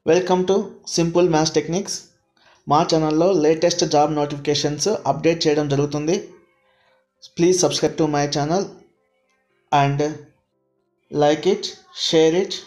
welcome to simple maths techniques మా ఛానల్లో latest job notifications update చేయడం జరుగుతుంది please subscribe to my channel and like it share it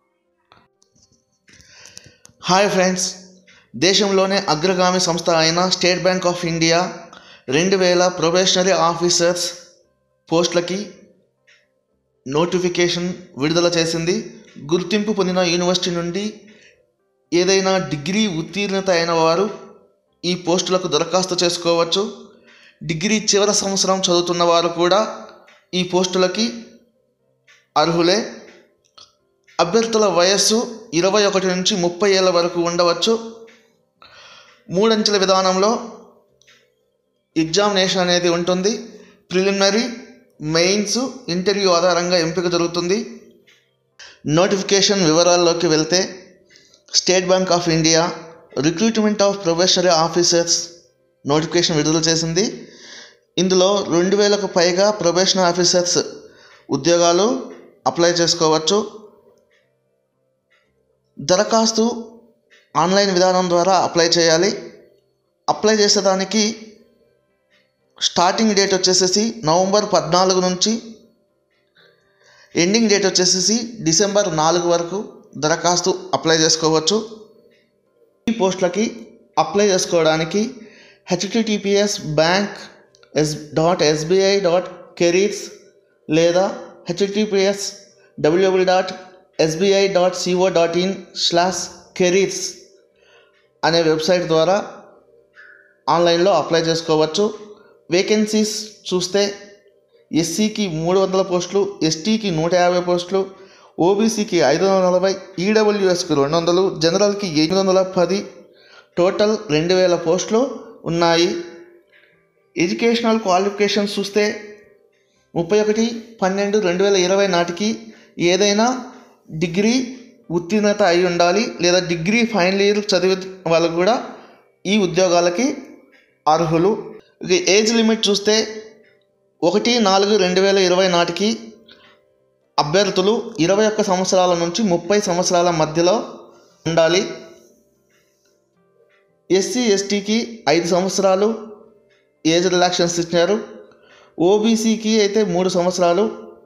hi friends దేశంలోనే అగ్రగామి సంస్థ అయిన స్టేట్ బ్యాంక్ ఆఫ్ ఇండియా రెండు వేల ప్రొబేషనరీ ఆఫీసర్స్ పోస్టులకి నోటిఫికేషన్ విడుదల చేసింది గుర్తింపు పొందిన యూనివర్సిటీ నుండి ఏదైనా డిగ్రీ ఉత్తీర్ణత అయిన వారు ఈ పోస్టులకు దరఖాస్తు చేసుకోవచ్చు డిగ్రీ చివరి సంవత్సరం చదువుతున్న వారు కూడా ఈ పోస్టులకి అర్హులే అభ్యర్థుల వయస్సు ఇరవై ఒకటి నుంచి ముప్పై ఏళ్ళ వరకు ఉండవచ్చు మూడంచెల విధానంలో ఎగ్జామినేషన్ అనేది ఉంటుంది ప్రిలిమినరీ మెయిన్స్ ఇంటర్వ్యూ ఆధారంగా ఎంపిక జరుగుతుంది నోటిఫికేషన్ వివరాల్లోకి వెళ్తే State Bank of India recruitment of probationary officers notification విడుదల చేసింది ఇందులో రెండు వేలకు పైగా ప్రొఫెషనల్ ఆఫీసర్స్ ఉద్యోగాలు అప్లై చేసుకోవచ్చు దరఖాస్తు ఆన్లైన్ విధానం ద్వారా అప్లై చేయాలి అప్లై చేసేదానికి స్టార్టింగ్ డేట్ వచ్చేసేసి నవంబర్ పద్నాలుగు నుంచి ఎండింగ్ డేట్ వచ్చేసేసి డిసెంబర్ నాలుగు వరకు దరఖాస్తు అప్లై చేసుకోవచ్చు ఈ పోస్టులకి అప్లై చేసుకోవడానికి HTTPS bank S dot SBI dot careers లేదా HTTPS WWW dot SBI dot CO dot in slash careers అనే వెబ్సైట్ ద్వారా ఆన్లైన్లో అప్లై చేసుకోవచ్చు వేకెన్సీస్ చూస్తే ఎస్సీకి మూడు వందల పోస్టులు ఎస్టీకి నూట యాభై పోస్టులు ఓబీసీకి ఐదు వందల నలభై ఈడబ్ల్యూఎస్కి రెండు వందలు జనరల్కి ఎనిమిది వందల పది టోటల్ రెండు వేల పోస్టులు ఉన్నాయి ఎడ్యుకేషనల్ క్వాలిఫికేషన్స్ చూస్తే ముప్పై ఒకటి పన్నెండు రెండు వేల ఇరవై నాటికి ఏదైనా డిగ్రీ ఉత్తీర్ణత అయి ఉండాలి లేదా డిగ్రీ ఫైనల్ ఇయర్ చదివే వాళ్ళకు కూడా ఈ ఉద్యోగాలకి అర్హులు ఇక ఏజ్ లిమిట్ చూస్తే ఒకటి నాలుగు రెండు వేల ఇరవై నాటికి అభ్యర్థులు ఇరవై ఒక్క సంవత్సరాల నుంచి ముప్పై సంవత్సరాల మధ్యలో ఉండాలి ఎస్సీ ఎస్టీకి ఐదు సంవత్సరాలు ఏజ్ రిలాక్షన్స్ ఇచ్చారు ఓబీసీకి అయితే మూడు సంవత్సరాలు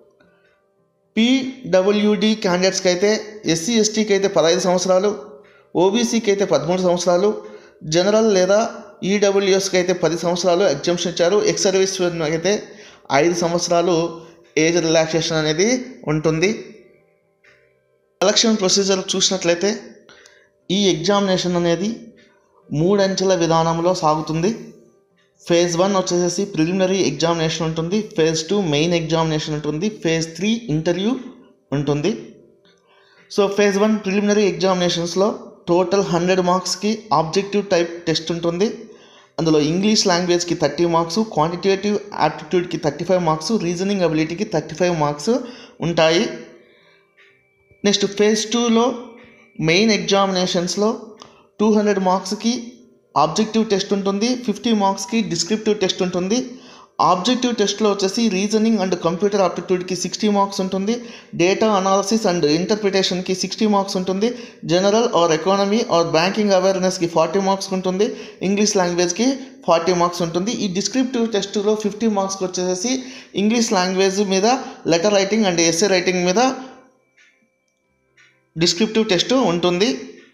పీడబ్ల్యూడి క్యాండిడేట్స్కి అయితే ఎస్సీ ఎస్టీకి అయితే పదహైదు సంవత్సరాలు ఓబీసీకి అయితే పదమూడు సంవత్సరాలు జనరల్ లేదా ఈడబ్ల్యూఎస్కి అయితే పది సంవత్సరాలు ఎగ్జామ్షన్ ఇచ్చారు ఎక్స్ సర్వీస్ అయితే ఐదు సంవత్సరాలు ఏజ్ రిలాక్సేషన్ అనేది ఉంటుంది ఎలక్షన్ ప్రొసీజర్ చూసినట్లయితే ఈ ఎగ్జామినేషన్ అనేది మూడంచెల విధానంలో సాగుతుంది ఫేజ్ వన్ వచ్చేసి ప్రిలిమినరీ ఎగ్జామినేషన్ ఉంటుంది ఫేజ్ టూ మెయిన్ ఎగ్జామినేషన్ ఉంటుంది ఫేజ్ త్రీ ఇంటర్వ్యూ ఉంటుంది సో ఫేజ్ వన్ ప్రిలిమినరీ ఎగ్జామినేషన్స్లో టోటల్ హండ్రెడ్ మార్క్స్కి ఆబ్జెక్టివ్ టైప్ టెస్ట్ ఉంటుంది అందులో ఇంగ్లీష్ లాంగ్వేజ్కి థర్టీ మార్క్స్ క్వాంటిటేటివ్ యాప్టిట్యూడ్కి థర్టీ ఫైవ్ మార్క్స్ రీజనింగ్ అబిలిటీకి థర్టీ ఫైవ్ మార్క్స్ ఉంటాయి నెక్స్ట్ ఫేజ్ టూలో మెయిన్ ఎగ్జామినేషన్స్లో టూ హండ్రెడ్ మార్క్స్కి ఆబ్జెక్టివ్ టెస్ట్ ఉంటుంది ఫిఫ్టీ మార్క్స్కి డిస్క్రిప్టివ్ టెస్ట్ ఉంటుంది ఆబ్జెక్టివ్ టెస్ట్లో వచ్చేసి reasoning and computer ఆప్టిట్యూడ్కి sixty marks ఉంటుంది డేటా అనాలసిస్ అండ్ ఇంటర్ప్రిటేషన్కి సిక్స్టీ మార్క్స్ ఉంటుంది general or economy or banking అవేర్నెస్కి ఫార్టీ మార్క్స్ ఉంటుంది ఇంగ్లీష్ లాంగ్వేజ్కి ఫార్టీ మార్క్స్ ఉంటుంది ఈ డిస్క్రిప్టివ్ టెస్ట్లో ఫిఫ్టీ మార్క్స్కి వచ్చేసి ఇంగ్లీష్ లాంగ్వేజ్ మీద letter writing and essay writing మీద డిస్క్రిప్టివ్ టెస్ట్ ఉంటుంది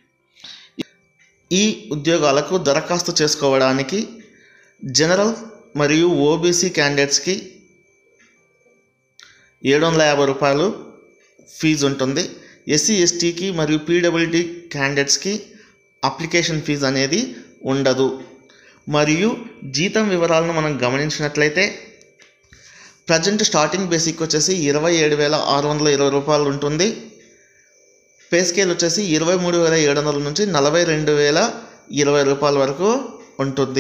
ఈ ఉద్యోగాలకు దరఖాస్తు చేసుకోవడానికి జనరల్ మరియు ఓబీసీ క్యాండిడేట్స్కి ఏడు వందల యాభై రూపాయలు ఫీజు ఉంటుంది ఎస్సీ ఎస్టీకి మరియు పీడబ్ల్యూడి క్యాండిడేట్స్కి అప్లికేషన్ ఫీజు అనేది ఉండదు మరియు జీతం వివరాలను మనం గమనించినట్లయితే ప్రజెంట్ స్టార్టింగ్ బేసిక్ వచ్చేసి ఇరవై ఏడు వేల ఆరు వందల ఇరవై రూపాయలు ఉంటుంది పే స్కేల్ వచ్చేసి ఇరవై మూడు వేల ఏడు వందల నుంచి నలభై రెండు వేల ఇరవై రూపాయల వరకు ఉంటుంది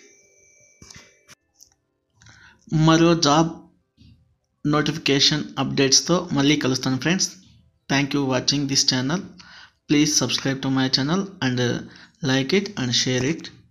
మరో జాబ్ నోటిఫికేషన్ అప్డేట్స్తో మళ్ళీ కలుస్తాను friends thank you watching this channel please subscribe to my channel and like it and share it